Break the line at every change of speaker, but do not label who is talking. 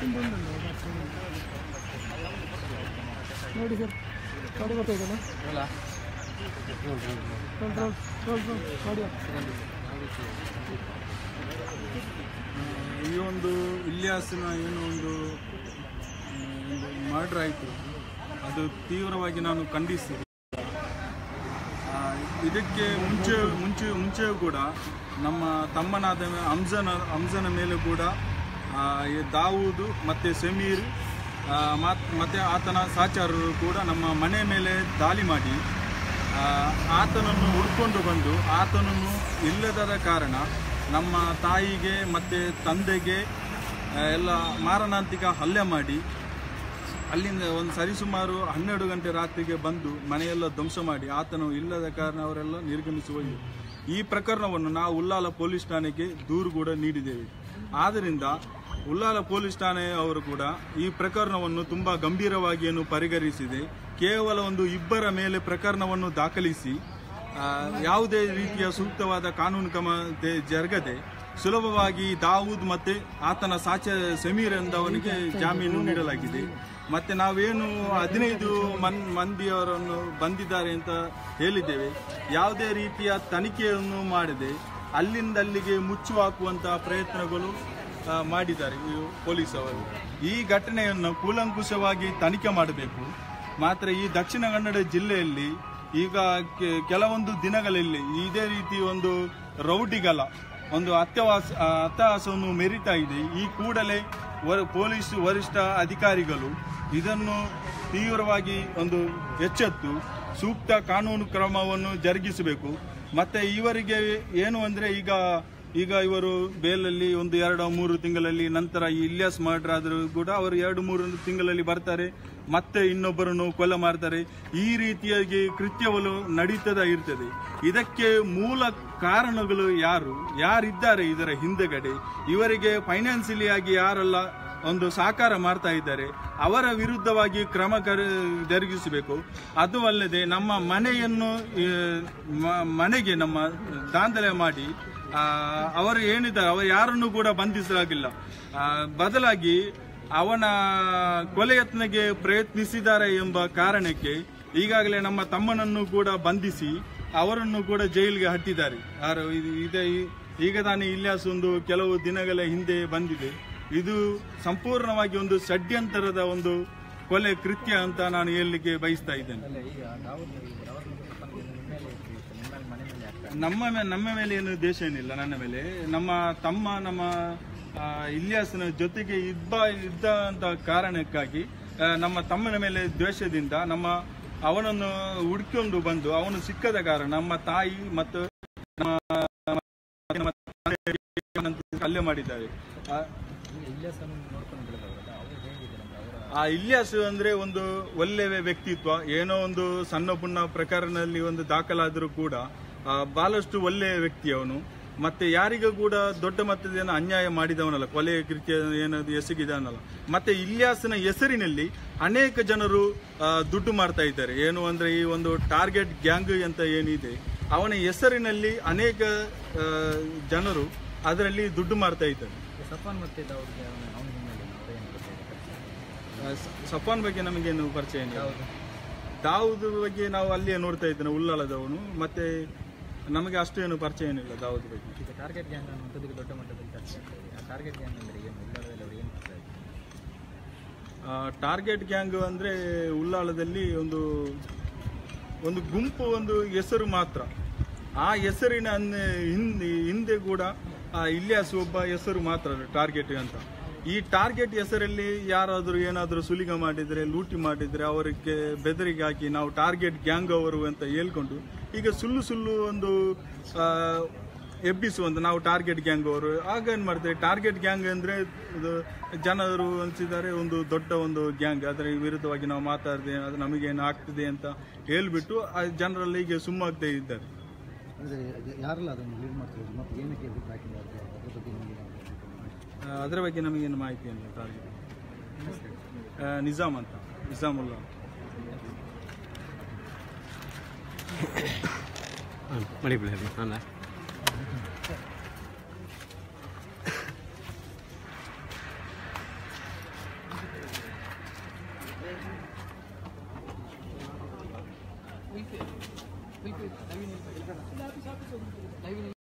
ನೋಡಿ ಸರ್ ಗಾಡಿ ಗೊತ್ತಾಯ್ತಲ್ಲ ರೋಲ್ ರೋಲ್ ರೋಲ್ ರೋಲ್ ಗಾಡಿ
ಈ ಒಂದು ಇಲಿಯಾಸಿನ ಏನು ಒಂದು ಮರ್ಡರ್ ಆಯಿತು ಅದು ತೀವ್ರವಾಗಿ ನಾನು ಖಂಡಿಸ್ತೀನಿ ಆ, ಇದಕ್ಕೆ ಮುಂಚೆ ಮುಂಚೆ ಮುಂಚೆಯೂ ಕೂಡ ನಮ್ಮ ತಮ್ಮನಾದ ಹಂಸನ ಹಂಸನ ಮೇಲೆ ಕೂಡ ಆ, ಈ ದಾವೂದು ಮತ್ತು ಸಮೀರ್ ಆ, ಮತ್- ಮತ್ತೆ ಆತನ ಸಹಚರರು ಕೂಡ ನಮ್ಮ ಮನೆ ಮೇಲೆ ದಾಳಿ ಮಾಡಿ ಆ, ಆತನನ್ನು ಹುಡ್ಕೊಂಡು ಬಂದು ಆತನನ್ನು ಇಲ್ಲದ ಕಾರಣ ನಮ್ಮ ತಾಯಿಗೆ ಮತ್ತು ತಂದೆಗೆ ಆ, ಎಲ್ಲ ಮಾರಣಾಂತಿಕ ಹಲ್ಲೆ ಮಾಡಿ ಅಲ್ಲಿಂದ ಒಂದು ಸರಿಸುಮಾರು ಹನ್ನೆರಡು ಗಂಟೆ ರಾತ್ರಿಗೆ ಬಂದು ಮನೆಯೆಲ್ಲ ಧ್ವಂಸ ಮಾಡಿ ಆತನು ಇಲ್ಲದ ಕಾರಣ ಅವರೆಲ್ಲ ನಿರ್ಗಮಿಸಿ ಹೋಗಿ ಈ ಪ್ರಕರಣವನ್ನು ನಾವು ಉಲ್ಲಾಲ ಪೊಲೀಸ್ ಠಾಣೆಗೆ ದೂರು ಕೂಡ ನೀಡಿದ್ದೇವೆ ಆದ್ದರಿಂದ ಉಲ್ಲಾಲ ಪೊಲೀಸ್ ಠಾಣೆ ಅವರು ಕೂಡ ಈ ಪ್ರಕರಣವನ್ನು ತುಂಬ ಗಂಭೀರವಾಗಿಯನ್ನು ಪರಿಗಣಿಸಿದೆ ಕೇವಲ ಒಂದು ಇಬ್ಬರ ಮೇಲೆ ಪ್ರಕರಣವನ್ನು ದಾಖಲಿಸಿ ಆ, ಯಾವುದೇ ರೀತಿಯ ಸೂಕ್ತವಾದ ಕಾನೂನು ಕ್ರಮ ದೆ- ಜರುಗದೆ ಸುಲಭವಾಗಿ ದಾವೂದ್ ಮತ್ತೆ ಆತನ ಸಾಚ ಸಮೀರ್ ಎಂದವನಿಗೆ ಜಾಮೀನು ನೀಡಲಾಗಿದೆ ಮತ್ತೆ ನಾವೇನು ಹದಿನೈದು ಮನ್ ಮಂದಿಯವರನ್ನು ಬಂದಿದ್ದಾರೆ ಅಂತ ಹೇಳಿದ್ದೇವೆ ಯಾವುದೇ ರೀತಿಯ ತನಿಖೆಯನ್ನು ಮಾಡದೆ ಅಲ್ಲಿಂದ ಅಲ್ಲಿಗೆ ಮುಚ್ಚು ಹಾಕುವಂತಹ ಪ್ರಯತ್ನಗಳು ಆ, ಮಾಡಿದ್ದಾರೆ ಈ ಪೊಲೀಸ್ ಅವರು ಈ ಘಟನೆಯನ್ನು ಕೂಲಂಕುಷವಾಗಿ ತನಿಖೆ ಮಾಡಬೇಕು ಮಾತ್ರ ಈ ದಕ್ಷಿಣ ಕನ್ನಡ ಜಿಲ್ಲೆಯಲ್ಲಿ ಈಗ ಕೆ- ಕೆಲವೊಂದು ದಿನಗಳಲ್ಲಿ ಇದೇ ರೀತಿ ಒಂದು ರೌಡಿಗಲ ಒಂದು ಅತ್ಯವಾಸ ಆ, ಅಟ್ಟಹಾಸವನ್ನು ಮೆರಿತಾ ಇದೆ ಈ ಕೂಡಲೇ ವ- ಪೊಲೀಸ್ ವರಿಷ್ಠ ಅಧಿಕಾರಿಗಳು ಇದನ್ನು ತೀವ್ರವಾಗಿ ಒಂದು ಎಚ್ಚೆತ್ತು ಸೂಕ್ತ ಕಾನೂನು ಕ್ರಮವನ್ನು ಜರುಗಿಸಬೇಕು ಮತ್ತೆ ಇವರಿಗೆ ಏನು ಅಂದ್ರೆ ಈಗ ಈಗ ಇವರು ಬೇಲಲ್ಲಿ ಒಂದು ಎರಡು ಮೂರು ತಿಂಗಳಲ್ಲಿ ನಂತರ ಈ ಇಲಿಯಾಸ್ ಮರ್ಡರ್ ಆದರೂ ಕೂಡ ಅವರು ಎರಡು ಮೂರು ತಿಂಗಳಲ್ಲಿ ಬರ್ತಾರೆ ಮತ್ತೆ ಇನ್ನೊಬ್ಬರನ್ನು ಕೊಲೆ ಮಾಡ್ತಾರೆ ಈ ರೀತಿಯಾಗಿ ಕೃತ್ಯಗಳು ನಡೀತದ ಇರ್ತದೆ ಇದಕ್ಕೆ ಮೂಲ ಕಾರಣಗಳು ಯಾರು ಯಾರಿದ್ದಾರೆ ಇದರ ಹಿಂದೆಗಡೆ ಇವರಿಗೆ ಫೈನಾನ್ಸಿಯಲಿ ಆಗಿ ಯಾರೆಲ್ಲ ಒಂದು ಸಾಕಾರ ಮಾಡ್ತಾ ಇದ್ದಾರೆ ಅವರ ವಿರುದ್ಧವಾಗಿ ಕ್ರಮ ಕರ- ಜರುಗಿಸಬೇಕು ಅದು ಅಲ್ಲದೆ ನಮ್ಮ ಮನೆಯನ್ನು ಆ, ಮ- ಮನೆಗೆ ನಮ್ಮ ದಾಂಧಲೆ ಮಾಡಿ ಆ, ಅವರು ಏನಿದ್ದಾರೆ ಅವರು ಯಾರನ್ನು ಕೂಡ ಬಂಧಿಸಲಾಗಿಲ್ಲ ಆ, ಬದಲಾಗಿ ಅವನ ಕೊಲೆ ಯತ್ನಗೆ ಪ್ರಯತ್ನಿಸಿದ್ದಾರೆ ಎಂಬ ಕಾರಣಕ್ಕೆ ಈಗಾಗಲೇ ನಮ್ಮ ತಮ್ಮನನ್ನು ಕೂಡ ಬಂಧಿಸಿ ಅವರನ್ನು ಕೂಡ ಜೈಲಿಗೆ ಹಟ್ಟಿದ್ದಾರೆ ಯಾರು ಇದು- ಇದೆ ಈಗ ತಾನೇ ಇಲ್ಯಾಸ್ ಒಂದು ಕೆಲವು ದಿನಗಳ ಹಿಂದೆ ಬಂದಿದೆ ಇದು ಸಂಪೂರ್ಣವಾಗಿ ಒಂದು ಷಡ್ಯಂತರದ ಒಂದು ಕೊಲೆ ಕೃತ್ಯ ಅಂತ ನಾನು ಹೇಳಲಿಕ್ಕೆ ಬಯಸ್ತಾ ಇದ್ದೇನೆ ನಮ್ಮ ಮೇ- ನಮ್ಮ ಮೇಲೆ ಏನು ದೇಶ ಏನಿಲ್ಲ ನನ್ನ ಮೇಲೆ ನಮ್ಮ ತಮ್ಮ ನಮ್ಮ ಆ, ಇಲಿಯಾಸನ ಜೊತೆಗೆ ಇದ್ದ ಇದ್ದಂತ ಕಾರಣಕ್ಕಾಗಿ ಆ, ನಮ್ಮ ತಮ್ಮನ ಮೇಲೆ ದ್ವೇಷದಿಂದ ನಮ್ಮ ಅವನನ್ನು ಹುಡ್ಕೊಂಡು ಬಂದು ಅವನು ಸಿಕ್ಕದ ಕಾರಣ ನಮ್ಮ ತಾಯಿ ಮತ್ತು ನಮ್ಮ ನಮ್ಮ ತಂದೆ ಹಲ್ಲೆ ಮಾಡಿದ್ದಾರೆ ಆ, ಆ ಇಲಿಯಾಸ್ ಅಂದ್ರೆ ಒಂದು ಒಳ್ಳೆಯ ವ್ಯಕ್ತಿತ್ವ ಏನೋ ಒಂದು ಸಣ್ಣ ಪುಣ್ಣ ಪ್ರಕರಣದಲ್ಲಿ ಒಂದು ದಾಖಲಾದರೂ ಕೂಡ ಆ, ಬಹಳಷ್ಟು ಒಳ್ಳೆಯ ವ್ಯಕ್ತಿ ಅವನು ಮತ್ತೆ ಯಾರಿಗೂ ಕೂಡ ದೊಡ್ಡ ಮಟ್ಟದ ಏನು ಅನ್ಯಾಯ ಮಾಡಿದವನಲ್ಲ ಕೊಲೆ ಕೃತ್ಯ ಏನದು ಎಸಗಿದವನಲ್ಲ ಮತ್ತೆ ಇಲಿಯಾಸ್ನ ಹೆಸರಿನಲ್ಲಿ ಅನೇಕ ಜನರು ಆ, ದುಡ್ಡು ಮಾಡ್ತಾ ಇದ್ದಾರೆ ಏನು ಅಂದ್ರೆ ಈ ಒಂದು ಟಾರ್ಗೆಟ್ ಗ್ಯಾಂಗ್ ಅಂತ ಏನಿದೆ ಅವನ ಹೆಸರಿನಲ್ಲಿ ಅನೇಕ ಆ, ಜನರು ಅದರಲ್ಲಿ ದುಡ್ಡು ಮಾಡ್ತಾ ಇದ್ದಾರೆ
ಸಫಾನ್ ಮತ್ತೆ ಅವ್ರಿಗೆ ಅವನ ಹಿನ್ನೆಲೆ ಏನು ಗೊತ್ತಾಗಿದೆ
ಆ, ಸ- ಸಫಾನ್ ಬಗ್ಗೆ ನಮಗೇನು ಪರಿಚಯ ಇಲ್ಲ ದಾವೂದ್ ಬಗ್ಗೆ ನಾವು ಅಲ್ಲಿಯೇ ನೋಡ್ತಾ ಇದ್ದೇನೆ ಉಳ್ಳಾಲದವನು ಮತ್ತೆ ನಮಗೆ ಅಷ್ಟು ಏನು ಪರಿಚಯ ಏನಿಲ್ಲ ದಾವೂದ್ ಬಗ್ಗೆ
ಈಗ ಟಾರ್ಗೆಟ್ ಗ್ಯಾಂಗ್ ಅನ್ನುವಂಥದ್ದು ದೊಡ್ಡ ಮಟ್ಟದಲ್ಲಿ ಚರ್ಚೆ ಆಗ್ತಾ ಇದೆ ಆ ಟಾರ್ಗೆಟ್ ಗ್ಯಾಂಗ್ ಅಂದರೆ ಏನು ಉಳ್ಳಾಳದಲ್ಲಿ ಅವರು ಏನು ಮಾಡ್ತಾ ಇದ್ದಾರೆ
ಆ, ಟಾರ್ಗೆಟ್ ಗ್ಯಾಂಗ್ ಅಂದ್ರೆ ಉಳ್ಳಾಲದಲ್ಲಿ ಒಂದು ಒಂದು ಗುಂಪು ಒಂದು ಹೆಸರು ಮಾತ್ರ ಆ ಹೆಸರಿನ ಅನ್- ಹಿಂದೆ ಹಿಂದೆ ಕೂಡ ಆ ಇಲಿಯಾಸ್ ಒಬ್ಬ ಹೆಸರು ಮಾತ್ರ ಟಾರ್ಗೆಟ್ ಅಂತ ಈ ಟಾರ್ಗೆಟ್ ಹೆಸರಲ್ಲಿ ಯಾರಾದರೂ ಏನಾದರೂ ಸುಲಿಗ ಮಾಡಿದ್ರೆ ಲೂಟಿ ಮಾಡಿದ್ರೆ ಅವರಿಗೆ ಬೆದರಿಗೆ ಹಾಕಿ ನಾವು ಟಾರ್ಗೆಟ್ ಗ್ಯಾಂಗ್ ಅವರು ಅಂತ ಹೇಳ್ಕೊಂಡು ಈಗ ಸುಳ್ಳು ಸುಳ್ಳು ಒಂದು ಆ, ಎಬ್ಬಿಸುವಂತ ನಾವು ಟಾರ್ಗೆಟ್ ಗ್ಯಾಂಗ್ ಅವರು ಆಗ ಏನ್ ಮಾಡ್ತಾರೆ ಟಾರ್ಗೆಟ್ ಗ್ಯಾಂಗ್ ಅಂದ್ರೆ ಇದು ಜನರು ಅನ್ಸಿದ್ದಾರೆ ಒಂದು ದೊಡ್ಡ ಒಂದು ಗ್ಯಾಂಗ್ ಅದರ ವಿರುದ್ಧವಾಗಿ ನಾವು ಮಾತಾಡಿದೆ ಅದು ನಮಗೇನು ಆಗ್ತಿದೆ ಅಂತ ಹೇಳ್ಬಿಟ್ಟು ಆ ಜನರಲ್ಲಿ ಈಗ ಸುಮ್ಮಾಗ್ತಾ ಇದ್ದಾರೆ
ಅಂದರೆ ಯಾರೆಲ್ಲ ಅದನ್ನು ಲೀಡ್ ಮಾಡ್ತಿರೋದು ಮತ್ತು ಏನಕ್ಕೆ ಇದು ಟ್ರ್ಯಾಕಿಂಗ್ ಆಗುತ್ತೆ ಅದ್ರ ಬಗ್ಗೆ ನಿಮಗೆ
ಆ, ಅದರ ಬಗ್ಗೆ ನಮಗೇನು ಮಾಹಿತಿ ಇಲ್ಲ ಟಾರ್ಗೆಟ್ ಆ, ನಿಜಾಮ್ ಅಂತ ನಿಜಾಮುಲ್ಲಾ
ಮಡಿ ಬಿಡಿ ಅಲ್ಲ
ಲೈವ್